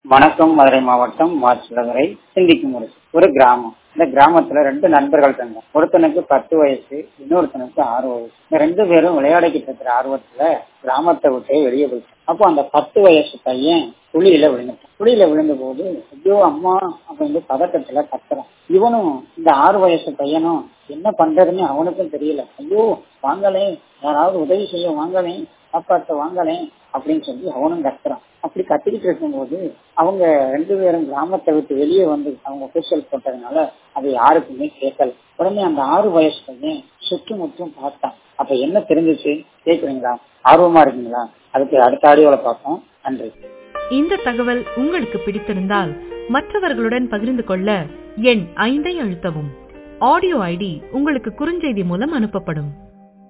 வணக்கம் மதுரை மாவட்டம் மாசிலவரை சிந்திக்கும் முரசு ஒரு கிராமம் இந்த கிராமத்துல ரெண்டு நண்பர்கள் இருந்தாங்க ஒருத்தனுக்கு பத்து வயசு இன்னொருத்தனுக்கு ஆறு வயசு இந்த ரெண்டு பேரும் விளையாடிக்கிட்டு இருக்கிற ஆர்வத்துல கிராமத்தை விட்டே வெளியே போயிட்டாங்க அப்போ அந்த பத்து வயசு பையன் குழியில விழுந்துட்டான் குழியில விழுந்த போது ஐயோ அம்மா அப்படின்னு பதட்டத்துல கத்துறான் இவனும் இந்த ஆறு வயசு பையனும் என்ன பண்றதுன்னு அவனுக்கும் தெரியல ஐயோ வாங்கலே யாராவது உதவி செய்ய வாங்கலே காப்பாத்த வாங்கலே அப்படின்னு சொல்லி அவனும் கத்துறான் அப்படி கத்திக்கிட்டு இருக்கும்போது அவங்க ரெண்டு பேரும் கிராமத்தை விட்டு வெளியே வந்து அவங்க கூச்சல் போட்டதுனால அது யாருக்குமே கேட்கல உடனே அந்த ஆறு வயசு பையன் சுற்றுமுற்றும் பார்த்தான் அப்ப என்ன தெரிஞ்சிச்சு கேக்குறீங்களா ஆர்வமா இருக்கீங்களா அதுக்கு அடுத்த ஆடியோல பார்ப்போம் நன்றி இந்த தகவல் உங்களுக்கு பிடித்திருந்தால் மற்றவர்களுடன் பகிர்ந்து கொள்ள எண் ஐந்தை அழுத்தவும் ஆடியோ ஐடி உங்களுக்கு குறுஞ்செய்தி மூலம் அனுப்பப்படும்